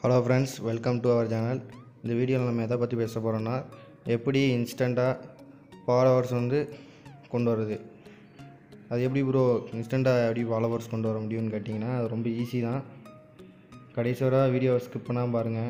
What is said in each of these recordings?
hello friends welcome to our channel இந்த வீடியோவில் நம்ம எதை பற்றி பேச போகிறோன்னா எப்படி இன்ஸ்டண்ட்டாக ஃபாலோவர்ஸ் வந்து கொண்டு வர்றது அது எப்படி ப்ரோ இன்ஸ்டண்ட்டாக எப்படி ஃபாலோவர்ஸ் கொண்டு வர முடியும்னு கேட்டிங்கன்னா அது ரொம்ப ஈஸி தான் கடைசி வரை வீடியோ ஸ்கிப் பண்ணாமல் பாருங்கள்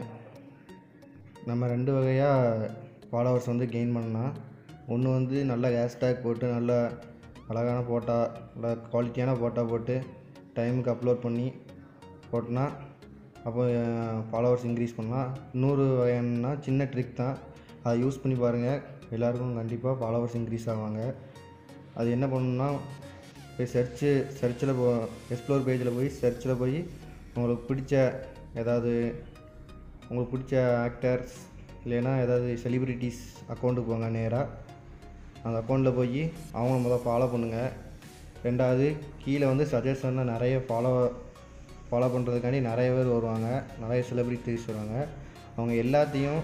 நம்ம ரெண்டு வகையாக ஃபாலோவர்ஸ் வந்து கெயின் பண்ணலாம் ஒன்று வந்து நல்ல ஹேஷ்டேக் போட்டு நல்ல அழகான ஃபோட்டோ நல்ல குவாலிட்டியான ஃபோட்டோ போட்டு டைமுக்கு அப்லோட் பண்ணி போட்டோன்னா அப்போ ஃபாலோவர்ஸ் இன்க்ரீஸ் பண்ணலாம் இன்னொரு வகைன்னா சின்ன ட்ரிக் தான் அதை யூஸ் பண்ணி பாருங்கள் எல்லாருக்கும் கண்டிப்பாக ஃபாலோவர்ஸ் இன்க்ரீஸ் ஆவாங்க அது என்ன பண்ணணும்னா போய் சர்ச்சு சர்ச்சில் போ எக்ஸ்ப்ளோர் பேஜில் போய் சர்ச்சில் போய் உங்களுக்கு பிடிச்ச ஏதாவது உங்களுக்கு பிடிச்ச ஆக்டர்ஸ் இல்லைன்னா ஏதாவது செலிப்ரிட்டிஸ் அக்கௌண்ட்டுக்கு போங்க நேராக அந்த அக்கௌண்ட்டில் போய் அவங்கள முதல் ஃபாலோ பண்ணுங்கள் ரெண்டாவது கீழே வந்து சஜஷனில் நிறைய ஃபாலோ ஃபாலோ பண்ணுறதுக்காண்டி நிறைய பேர் வருவாங்க நிறைய செலிப்ரிட்டிஸ் வருவாங்க அவங்க எல்லாத்தையும்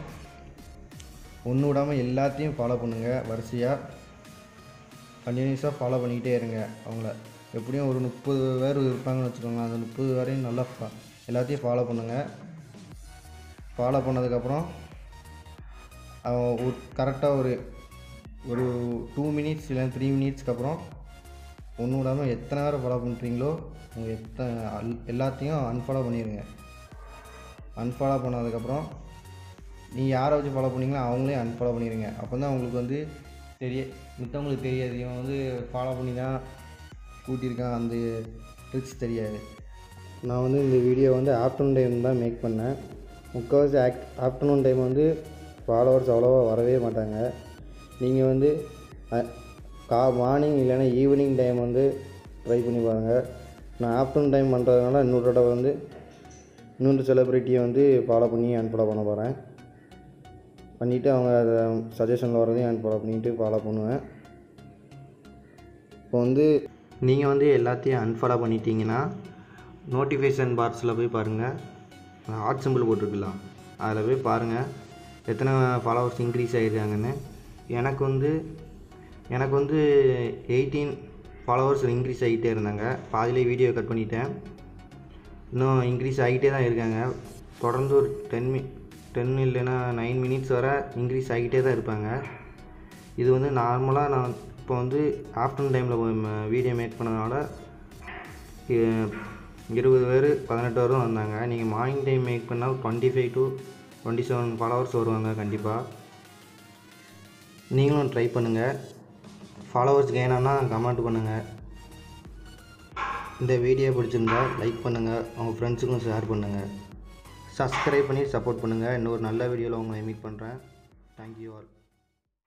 ஒன்று விடாமல் எல்லாத்தையும் ஃபாலோ பண்ணுங்கள் வரிசையாக கண்டினியூஸாக ஃபாலோ பண்ணிக்கிட்டே இருங்க அவங்கள எப்படியும் ஒரு முப்பது பேர் இருப்பாங்கன்னு வச்சுக்கோங்க அந்த முப்பது பேரையும் நல்லா ஃபா எல்லாத்தையும் ஃபாலோ பண்ணுங்கள் ஃபாலோ பண்ணதுக்கப்புறம் அவன் ஒரு கரெக்டாக ஒரு ஒரு டூ மினிட்ஸ் இல்லை த்ரீ மினிட்ஸ்க்கு அப்புறம் ஒன்று விடாமல் எத்தனை நேரம் ஃபாலோ பண்ணுறீங்களோ உங்கள் எத்தனை அல்- எல்லாத்தையும் அன்ஃபாலோ பண்ணிடுங்க அன்ஃபாலோ பண்ணதுக்கப்புறம் நீ யாரை வச்சு ஃபாலோ பண்ணீங்களோ அவங்களே அன்ஃபாலோ பண்ணிடுங்க அப்போ தான் உங்களுக்கு வந்து தெரிய மித்தவங்களுக்கு தெரியாது இவன் வந்து ஃபாலோ பண்ணி தான் கூட்டியிருக்கான் அந்த ட்ரிக்ஸ் தெரியாது நான் வந்து இந்த வீடியோ வந்து ஆஃப்டர்நூன் டைம் தான் மேக் பண்ணேன் முக்கால்வாசி ஆக்ட் ஆஃப்டர்நூன் டைம் வந்து ஃபாலோவர்ஸ் அவ்வளோவா வரவே மாட்டாங்க நீங்கள் வந்து அ- கா மார்னிங் இல்லைன்னா ஈவினிங் டைம் வந்து ட்ரை பண்ணி பாருங்கள் நான் ஆஃப்டர்நூன் டைம் பண்ணுறதுனால இன்னொரு தடவை வந்து இன்னொரு செலிப்ரிட்டியை வந்து ஃபாலோ பண்ணி அன்ஃபாலோ பண்ண போகிறேன் பண்ணிவிட்டு அவங்க அதை சஜஷனில் வரதையும் அன்ஃபாலோ பண்ணிவிட்டு ஃபாலோ பண்ணுவேன் இப்போ வந்து நீங்கள் வந்து எல்லாத்தையும் அன்ஃபாலோ பண்ணிட்டீங்கன்னா நோட்டிஃபிகேஷன் பாக்ஸில் போய் பாருங்கள் ஹாட் சிம்பிள் போட்டிருக்கலாம் அதில் போய் பாருங்கள் எத்தனை ஃபாலோவர்ஸ் இன்க்ரீஸ் ஆகிருக்காங்கன்னு எனக்கு வந்து எனக்கு வந்து எயிட்டீன் ஃபாலோவர்ஸ் இன்க்ரீஸ் ஆகிட்டே இருந்தாங்க பாதியிலே வீடியோ கட் பண்ணிட்டேன் இன்னும் இன்க்ரீஸ் ஆகிட்டே தான் இருக்காங்க தொடர்ந்து ஒரு டென் மி டென் இல்லைன்னா நைன் மினிட்ஸ் வரை இன்க்ரீஸ் ஆகிட்டே தான் இருப்பாங்க இது வந்து நார்மலாக நான் இப்போ வந்து ஆஃப்டர்நூன் டைமில் வீடியோ மேக் பண்ணதுனால இ- இருபது பேர் பதினெட்டு பேரும் வந்தாங்க நீங்கள் மார்னிங் டைம் மேக் பண்ணால் twenty five to twenty seven followers வருவாங்க கண்டிப்பாக நீங்களும் ட்ரை பண்ணுங்கள் ஃபாலோவர்ஸ் கெயின் ஆனால் கமெண்ட் பண்ணுங்கள் இந்த வீடியோ பிடிச்சிருந்தா லைக் பண்ணுங்கள் உங்கள் ஃப்ரெண்ட்ஸுக்கும் ஷேர் பண்ணுங்கள் சப்ஸ்கிரைப் பண்ணி சப்போர்ட் பண்ணுங்கள் இன்னொரு நல்ல வீடியோவில் உங்களை மீட் பண்ணுறேன் தேங்க்யூ ஆல்